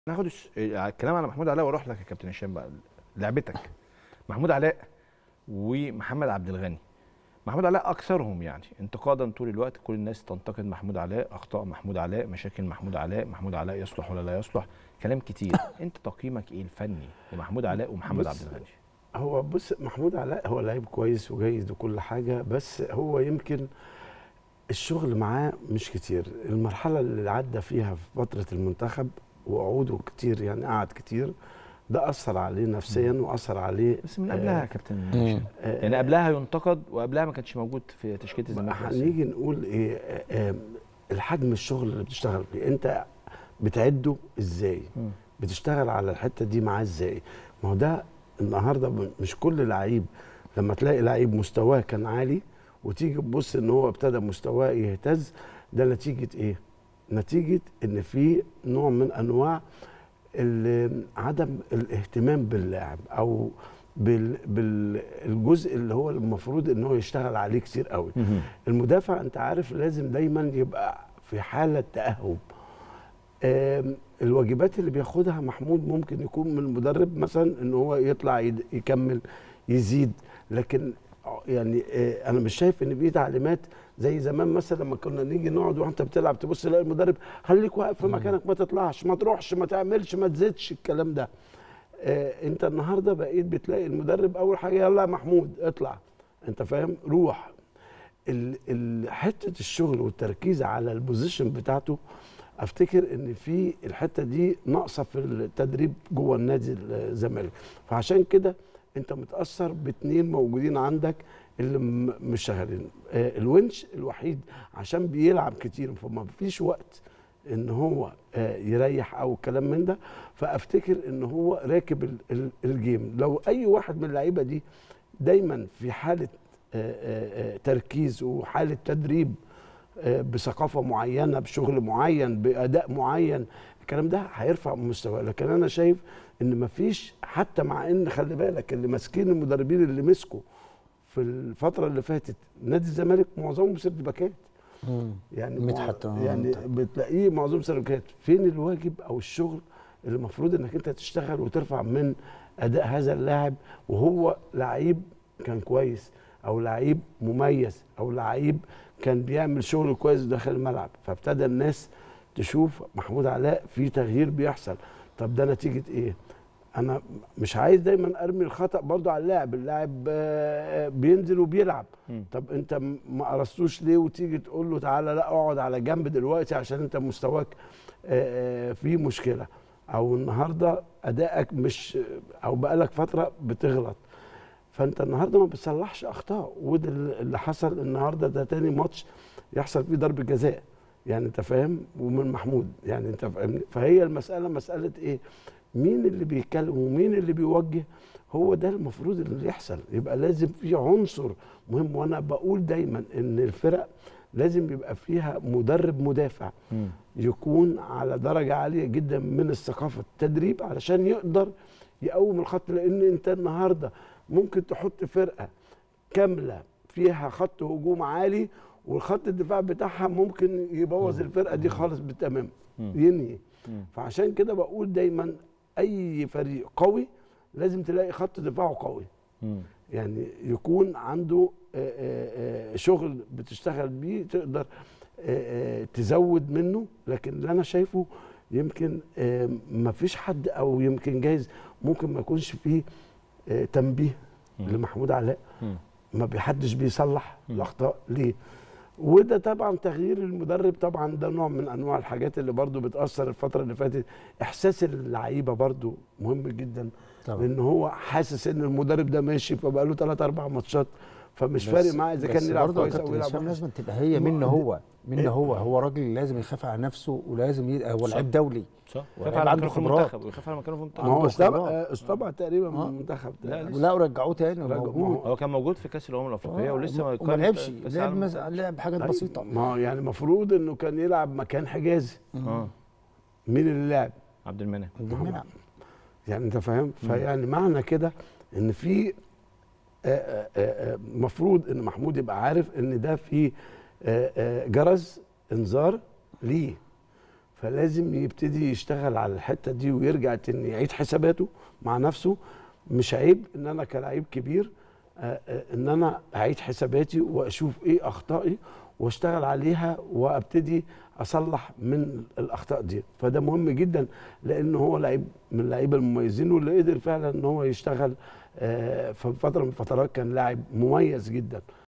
ناخد الس- الكلام على محمود علاء واروح لك يا كابتن هشام بقى لعبتك محمود علاء ومحمد عبد الغني محمود علاء اكثرهم يعني انتقادا طول الوقت كل الناس تنتقد محمود علاء اخطاء محمود علاء مشاكل محمود علاء محمود علاء يصلح ولا لا يصلح كلام كتير انت تقييمك ايه الفني لمحمود علاء ومحمد بص، عبد الغني هو بص محمود علاء هو لعيب كويس وجيد وكل حاجه بس هو يمكن الشغل معاه مش كتير المرحله اللي عدى فيها في فتره المنتخب وقعوده كتير يعني قعد كتير ده اثر عليه نفسيا واثر عليه بس من آه، قبلها يا كابتن مم. هشام آه، يعني قبلها ينتقد وقبلها ما كانش موجود في تشكيله الزمالك بس. هنيجي نقول ايه آه، آه، الحجم الشغل اللي بتشتغل فيه انت بتعده ازاي مم. بتشتغل على الحته دي معاه ازاي ما هو ده النهارده م- مش كل لعيب لما تلاقي لعيب مستواه كان عالي وتيجي تبص ان هو ابتدى مستواه يهتز ده نتيجه ايه نتيجه ان في نوع من انواع ال- عدم الاهتمام باللاعب او بال- بالجزء اللي هو المفروض ان هو يشتغل عليه كتير قوي مهم. المدافع انت عارف لازم دايما يبقى في حاله تاهب آم، الواجبات اللي بياخدها محمود ممكن يكون من المدرب مثلا ان هو يطلع يد- يكمل يزيد لكن يعني آه، انا مش شايف ان في تعليمات زي زمان مثلا لما كنا نيجي نقعد وانت بتلعب تبص تلاقي المدرب خليك واقف في مكانك ما تطلعش ما تروحش ما تعملش ما تزيدش الكلام ده آه، انت النهارده بقيت بتلاقي المدرب اول حاجه يلا يا محمود اطلع انت فاهم روح ال- ال- حته الشغل والتركيز على البوزيشن بتاعته افتكر ان في الحته دي ناقصه في التدريب جوه النادي الزمالك فعشان كده انت متاثر باتنين موجودين عندك اللي م- مش شغالين آه، الونش الوحيد عشان بيلعب كتير فما فيش وقت ان هو آه، يريح او الكلام من ده فافتكر ان هو راكب ال- ال- الجيم لو اي واحد من اللعيبه دي دايما في حاله آه، آه، آه، تركيز وحاله تدريب آه، بثقافه معينه بشغل معين باداء معين الكلام ده هيرفع من مستواه لكن انا شايف ان مفيش حتى مع ان خلي بالك اللي ماسكين المدربين اللي مسكوا في الفتره اللي فاتت نادي الزمالك معظمهم سيرد باكات مم. يعني مدحت، مع- آه، يعني مدحت. بتلاقيه معظم سيرفيكات فين الواجب او الشغل اللي المفروض انك انت تشتغل وترفع من اداء هذا اللاعب وهو لعيب كان كويس او لعيب مميز او لعيب كان بيعمل شغل كويس داخل الملعب فابتدى الناس تشوف محمود علاء في تغيير بيحصل طب ده نتيجه ايه انا مش عايز دايما ارمي الخطا برضو على اللاعب اللاعب آه، بينزل وبيلعب مم. طب انت م- ما قرصتوش ليه وتيجي تقول له تعالى لا اقعد على جنب دلوقتي عشان انت مستواك آه، آه، فيه مشكله او النهارده ادائك مش او بقالك فتره بتغلط فانت النهارده ما بتصلحش اخطاء وده اللي حصل النهارده ده تاني ماتش يحصل فيه ضربه جزاء يعني انت فاهم ومن محمود يعني انت فاهمني فهي المساله مساله ايه مين اللي بيتكلم ومين اللي بيوجه هو ده المفروض اللي يحصل يبقى لازم في عنصر مهم وانا بقول دايما ان الفرق لازم يبقى فيها مدرب مدافع مم. يكون على درجه عاليه جدا من الثقافه التدريب علشان يقدر يقوم الخط لان انت النهارده ممكن تحط فرقه كامله فيها خط هجوم عالي والخط الدفاع بتاعها ممكن يبوظ الفرقه دي خالص بالتمام مم. ينهي مم. فعشان كده بقول دايما اي فريق قوي لازم تلاقي خط دفاعه قوي مم. يعني يكون عنده آه، آه، آه، شغل بتشتغل بيه تقدر آه، آه، تزود منه لكن اللي انا شايفه يمكن آه، ما فيش حد او يمكن جايز ممكن ما يكونش فيه آه، تنبيه مم. لمحمود علاء مم. ما بيحدش بيصلح مم. الاخطاء ليه وده طبعا تغيير المدرب طبعا ده نوع من انواع الحاجات اللي برضو بتاثر الفتره اللي فاتت احساس اللعيبه برضو مهم جدا طبعا لان هو حاسس ان المدرب ده ماشي فبقى له ثلاث اربع ماتشات فمش بس- فارق معاه اذا بس كان يلعب برضه يا كويس او كابتن يلعب هشام وحش. لازم تبقى هي ما- منه هو منه إيه؟ هو هو راجل لازم يخاف على نفسه ولازم ي... هو صح. لعيب دولي صح وهيبقى ويخاف على عنده مكانه في خبرات. المنتخب ويخاف على مكانه في المنتخب ما هو عنده استبع خبرات. استبع تقريبا من آه. المنتخب لا، ده. لسه. لا ورجعوه تاني رجعوه. موجود هو كان موجود في كاس الامم الافريقيه آه، ولسه وما كان لعبش كأس لعب العالم. مز... لعب حاجات أيوة. بسيطه ما هو يعني المفروض انه كان يلعب مكان حجازي اه مين اللي لعب عبد المنعم عبد المنعم يعني انت فاهم فيعني معنى كده ان في آه، آه، آه، مفروض ان محمود يبقى عارف ان ده في آه، آه، جرس انذار ليه فلازم يبتدي يشتغل على الحته دي ويرجع تاني يعيد حساباته مع نفسه مش عيب ان انا كلاعب كبير آه، آه، ان انا اعيد حساباتي واشوف ايه اخطائي واشتغل عليها وابتدي اصلح من الاخطاء دي فده مهم جدا لان هو لعيب من اللعيبه المميزين واللي قدر فعلا ان هو يشتغل آه، في فتره من الفترات كان لاعب مميز جدا